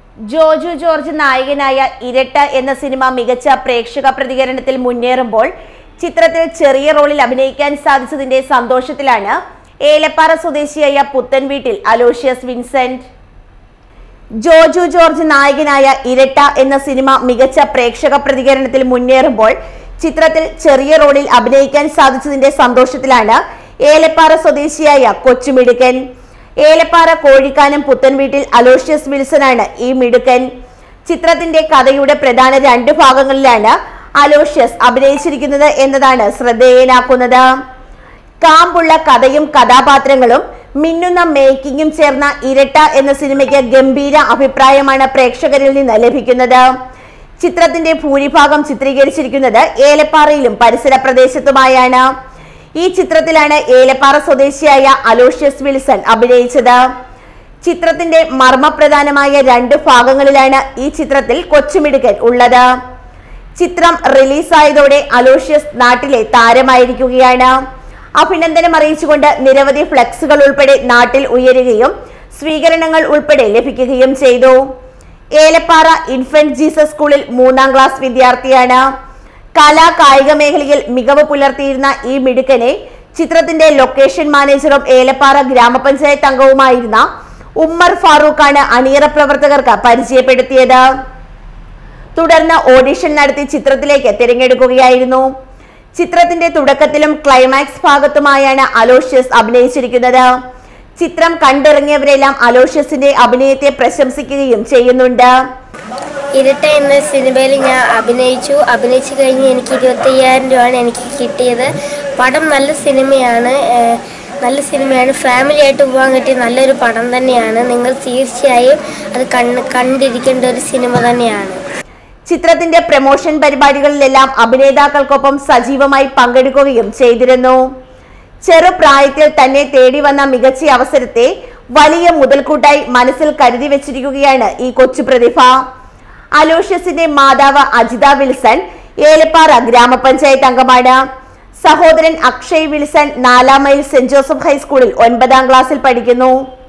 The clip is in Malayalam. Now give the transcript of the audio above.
ജോജു ജോർജ് നായകനായ ഇരട്ട എന്ന സിനിമ മികച്ച പ്രേക്ഷക പ്രതികരണത്തിൽ മുന്നേറുമ്പോൾ ചിത്രത്തിൽ ചെറിയ റോളിൽ അഭിനയിക്കാൻ സാധിച്ചതിന്റെ സന്തോഷത്തിലാണ് ഏലപ്പാറ സ്വദേശിയായ പുത്തൻ വീട്ടിൽ അലോഷ്യസ് വിൻസെന്റ് ജോജു ജോർജ് നായകനായ ഇരട്ട എന്ന സിനിമ മികച്ച പ്രേക്ഷക പ്രതികരണത്തിൽ മുന്നേറുമ്പോൾ ചിത്രത്തിൽ ചെറിയ റോളിൽ അഭിനയിക്കാൻ സാധിച്ചതിന്റെ സന്തോഷത്തിലാണ് ഏലപ്പാറ സ്വദേശിയായ കൊച്ചുമിടുക്കൻ ഏലപ്പാറ കോഴിക്കാനം പുത്തൻ വീട്ടിൽ അലോഷ്യസ് വിൽസനാണ് ഈ മിടുക്കൻ ചിത്രത്തിന്റെ കഥയുടെ പ്രധാന രണ്ട് ഭാഗങ്ങളിലാണ് അലോഷ്യസ് അഭിനയിച്ചിരിക്കുന്നത് എന്നതാണ് ശ്രദ്ധേയനാക്കുന്നത് കാമ്പുള്ള കഥയും കഥാപാത്രങ്ങളും മിന്നുന്ന മേക്കിങ്ങും ചേർന്ന ഇരട്ട എന്ന സിനിമയ്ക്ക് ഗംഭീര അഭിപ്രായമാണ് പ്രേക്ഷകരിൽ നിന്ന് ലഭിക്കുന്നത് ചിത്രത്തിന്റെ ഭൂരിഭാഗം ചിത്രീകരിച്ചിരിക്കുന്നത് ഏലപ്പാറയിലും പരിസര പ്രദേശത്തുമായാണ് ഈ ചിത്രത്തിലാണ് ഏലപ്പാറ സ്വദേശിയായ അലോഷ്യസ് വിൽസൺ അഭിനയിച്ചത് ചിത്രത്തിന്റെ മർമ്മപ്രധാനമായ രണ്ട് ഭാഗങ്ങളിലാണ് ഈ ചിത്രത്തിൽ കൊച്ചുമിടുക്കൻ ഉള്ളത് ചിത്രം റിലീസായതോടെ അലോഷ്യസ് നാട്ടിലെ താരമായിരിക്കുകയാണ് അഭിനന്ദനം അറിയിച്ചുകൊണ്ട് നിരവധി ഫ്ലെക്സുകൾ ഉൾപ്പെടെ നാട്ടിൽ ഉയരുകയും സ്വീകരണങ്ങൾ ഉൾപ്പെടെ ലഭിക്കുകയും ചെയ്തു ഏലപ്പാറ ഇൻഫന്റ് ജീസസ് സ്കൂളിൽ മൂന്നാം ക്ലാസ് വിദ്യാർത്ഥിയാണ് കലാ കായിക മേഖലയിൽ മികവ് പുലർത്തിയിരുന്ന ഈ മിടുക്കനെ ചിത്രത്തിന്റെ ലൊക്കേഷൻ മാനേജറും ഏലപ്പാറ ഗ്രാമപഞ്ചായത്ത് അംഗവുമായിരുന്ന ഉമ്മർ ഫാറൂഖാണ് അണിയറ പ്രവർത്തകർക്ക് പരിചയപ്പെടുത്തിയത് തുടർന്ന് ഓഡിഷൻ നടത്തി ചിത്രത്തിലേക്ക് തിരഞ്ഞെടുക്കുകയായിരുന്നു ചിത്രത്തിന്റെ തുടക്കത്തിലും ക്ലൈമാക്സ് ഭാഗത്തുമായാണ് അലോഷ്യസ് അഭിനയിച്ചിരിക്കുന്നത് ചിത്രം കണ്ടിറങ്ങിയവരെല്ലാം അലോഷ്യസിന്റെ അഭിനയത്തെ പ്രശംസിക്കുകയും ചെയ്യുന്നുണ്ട് ഇരട്ട എന്ന സിനിമയിൽ ഞാൻ അഭിനയിച്ചു അഭിനയിച്ചു കഴിഞ്ഞ് എനിക്ക് ഇരുപത്തയ്യായിരം രൂപയാണ് എനിക്ക് കിട്ടിയത് പടം നല്ല സിനിമയാണ് ഏഹ് നല്ല സിനിമയാണ് ഫാമിലി ആയിട്ട് പോകാൻ പറ്റിയ നല്ലൊരു പടം തന്നെയാണ് നിങ്ങൾ തീർച്ചയായും അത് കണ്ണ് കണ്ടിരിക്കേണ്ട ഒരു സിനിമ തന്നെയാണ് ചിത്രത്തിന്റെ പ്രമോഷൻ പരിപാടികളിലെല്ലാം അഭിനേതാക്കൾക്കൊപ്പം സജീവമായി പങ്കെടുക്കുകയും ചെയ്തിരുന്നു ചെറുപ്രായത്തിൽ തന്നെ തേടി വന്ന മികച്ച അവസരത്തെ വലിയ മുതൽക്കൂട്ടായി മനസ്സിൽ കരുതി വെച്ചിരിക്കുകയാണ് ഈ കൊച്ചു പ്രതിഭ അലോഷ്യസിന്റെ മാതാവ് അജിത വിൽസൺ ഏലപ്പാറ ഗ്രാമപഞ്ചായത്ത് അംഗമാണ് സഹോദരൻ അക്ഷയ് വിൽസൺ നാലാം മൈൽ സെന്റ് ജോസഫ് ഹൈസ്കൂളിൽ ഒൻപതാം ക്ലാസ്സിൽ പഠിക്കുന്നു